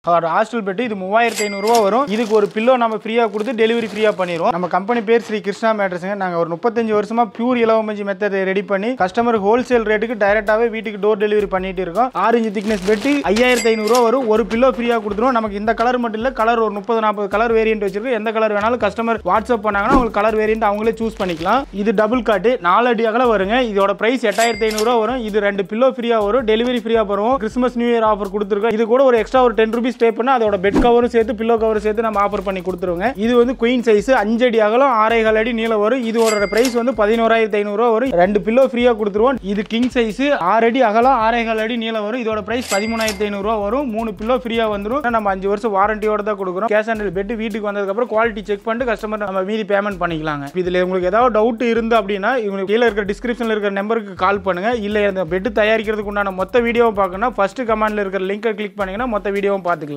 hostel bed இது மூவாயிரத்தி ஐநூறுரூவா வரும் இதுக்கு ஒரு பில்லோ நம்ம ஃப்ரீயாக கொடுத்து டெலிவரி ஃப்ரீயாக பண்ணிடுவோம் நம்ம கம்பெனி பேர் ஸ்ரீ கிருஷ்ணா மேட்ரஸுங்க நாங்கள் ஒரு முப்பத்தஞ்சு வருஷமா பியூர் இலவமஞ்சி மெத்தட் ரெடி பண்ணி கஸ்டமருக்கு ஹோல்சேல் ரேட்டுக்கு டைரெக்டாகவே வீட்டுக்கு டோர் டெலிவரி பண்ணிட்டு இருக்கோம் ஆரஞ்சு திக்னஸ் பெட்டு ஐயாயிரத்தி ஐநூறுரூவா வரும் ஒரு பில்லோ ஃப்ரீயாக கொடுத்துருவோம் நமக்கு இந்த கலர் மட்டும் இல்லை கலர் ஒரு முப்பது நாற்பது கலர் வேரியன்ட் வச்சிருக்கோம் எந்த கலர் வேணாலும் கஸ்டமர் வாட்ஸ்அப் பண்ணாங்கன்னா உங்களுக்கு கலர் வேரியன்ட் அவங்களே சூஸ் பண்ணிக்கலாம் இது டபுள் காட்டு நாலு அடி அகல வருங்க இதோட பிரைஸ் எட்டாயிரத்தி ஐநூறுரூவா வரும் இது ரெண்டு பில்லோ ஃப்ரீயாக வரும் டெலிவரி ஃப்ரீயாக வரும் கிறிஸ்மஸ் நியூ இயர் ஆஃபர் கொடுத்துருக்கோம் இது கூட ஒரு எக்ஸ்ட்ரா ஒரு டென் ருபீஸ் பே பண்ணால் அதோட பெட் கவரும் சேர்த்து பில்லோ கவரும் சேர்த்து நம்ம ஆஃபர் பண்ணி கொடுத்துருவோங்க இது வந்து குயின் சைஸ் அஞ்சு அடி அகலம் ஆறேகால் அடி நீளம் வரும் இதோட பிரைஸ் வந்து பதினோராயிரத்தி ஐநூறுரூவா வரும் ரெண்டு பில்லோ ஃப்ரீயாக கொடுத்துருவோம் இது கிங் சைஸ் ஆறு அடி அகலம் ஆறேகால் அடி நீளம் வரும் இதோட பிரைஸ் பதிமூணாயிரத்தி ஐநூறுரூவா வரும் மூணு பில்லோ ஃப்ரீயாக வந்துடும் நம்ம அஞ்சு வருஷம் வாரண்டியோட தான் கொடுக்குறோம் கேஷ் ஆன் பெட் வீட்டுக்கு வந்ததுக்கப்புறம் குவாலிட்டி செக் பண்ணிட்டு கஸ்டமர் நம்ம மீதி பேமெண்ட் பண்ணிக்கலாங்க இதில் உங்களுக்கு ஏதாவது டவுட் இருந்து அப்படின்னா இவங்களுக்கு கீழே இருக்கிற டிஸ்கிரிப்ஷனில் இருக்கிற நம்பருக்கு கால் பண்ணுங்க இல்லை இந்த பெட் தயாரிக்கிறதுக்கு உண்டான மொத்த வீடியோவும் பார்க்கணும்னா ஃபர்ஸ்ட் கமெண்ட்ல இருக்கிற லிங்கை கிளிக் பண்ணீங்கன்னா மொத்த வீடியோவும் பார்த்துக்கலாம்